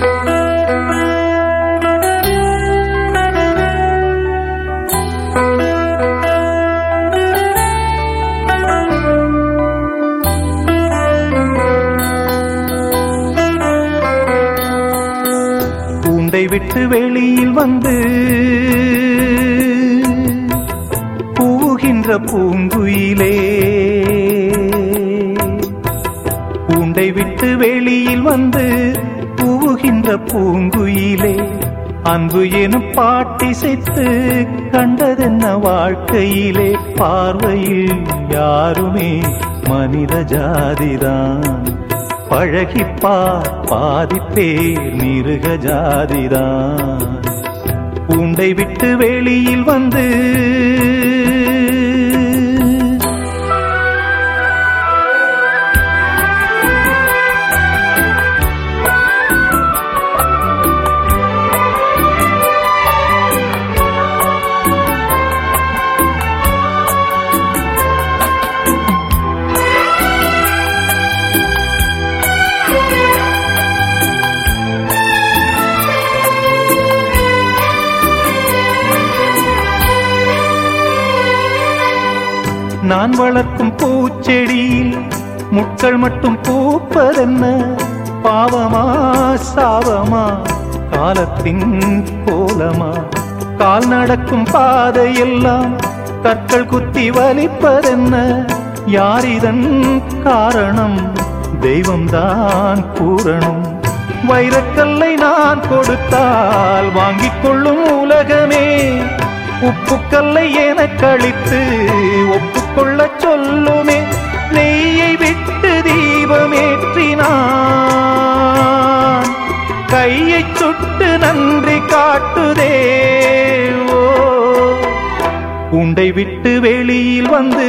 கூண்டை விட்டு வெளியில் வந்து பூகின்ற பூங்குயிலே கூண்டை விட்டு வெளியில் வந்து பூகின்ற பூங்குயிலே அன்பு எனும் பாட்டிசைத்து கண்டதென்ன வாழ்க்கையிலே பார்வையில் யாருமே மனித ஜாதிதான் பழகிப்பார் பாதிப்பே மிருக ஜாதிதான் பூண்டை விட்டு வெளியில் வந்து நான் வளர்க்கும் பூச்செடியில் முட்கள் மட்டும் பூப்பதென்ன பாவமா சாவமா காலத்தின் கோலமா கால் நடக்கும் பாதையெல்லாம் கற்கள் குத்தி வலிப்பதென்ன யாரிதன் காரணம் தெய்வம்தான் பூரணம் வைரக்கல்லை நான் கொடுத்தால் வாங்கிக் கொள்ளும் உலகமே உப்புக்கல்லை என கழித்து ஒப்புக்கொள்ள சொல்லுமே நெய்யை விட்டு தீபமேற்றினான் கையை சுட்டு நன்றி காட்டுதே ஓ உண்டை விட்டு வெளியில் வந்து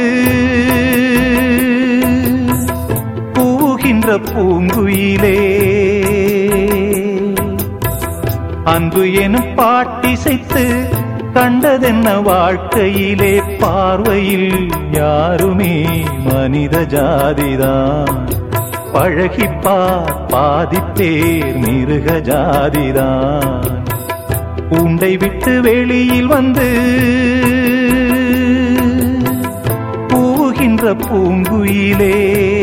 பூகின்ற பூங்குயிலே அன்பு எனும் பாட்டிசைத்து கண்டதென்ன வாழ்க்கையிலே பார்வையில் யாருமே மனித ஜாதிதான் பழகிப்பார் பாதிப்பேர் மிருக ஜாதிதான் பூண்டை விட்டு வெளியில் வந்து பூகின்ற பூங்குயிலே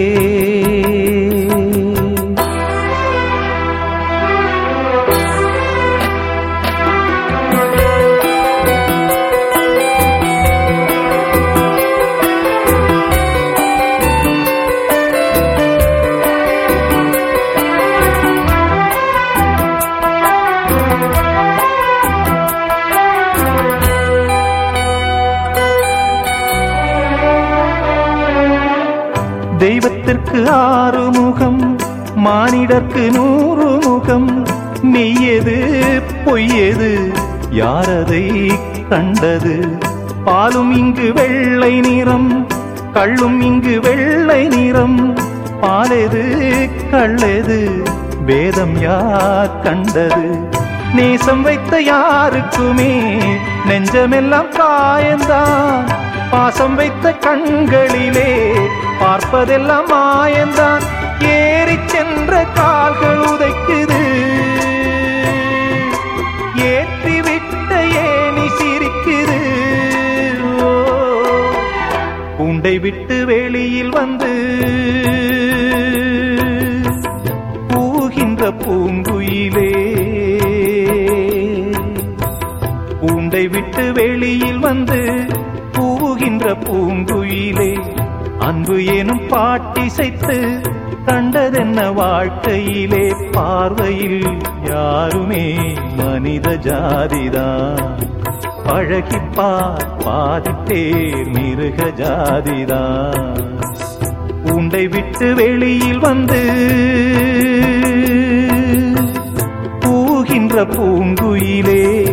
தெய்வத்திற்கு ஆறு முகம் மானிடர்க்கு நூறு முகம் மெய்யது பொய்யது யாரதை கண்டது பாலும் இங்கு வெள்ளை நிறம் கள்ளும் இங்கு வெள்ளை நிறம் பாலெது கள்ளெது வேதம் யார் கண்டது நேசம் வைத்த யாருக்குமே நெஞ்சமெல்லாம் காயந்தான் பாசம் வைத்த கண்களிலே பார்ப்பதெல்லாம் மாயந்தான் ஏறி சென்ற கால்கள் உதைக்குது ஏற்றி விட்ட ஏனி சிரிக்குது ஓ, உண்டை விட்டு வெளியில் வந்து பூகின்ற பூங்குயிலே பூண்டை விட்டு வெளியில் வந்து பூகின்ற பூங்குயிலே அன்பு எனும் பாட்டிசைத்து கண்டதென்ன வாழ்க்கையிலே பார்வையில் யாருமே மனித ஜாதிதான் பழகிப்பார் பாதித்தேர் மிருக ஜாதிதான் உண்டை விட்டு வெளியில் வந்து பூகின்ற பூங்குயிலே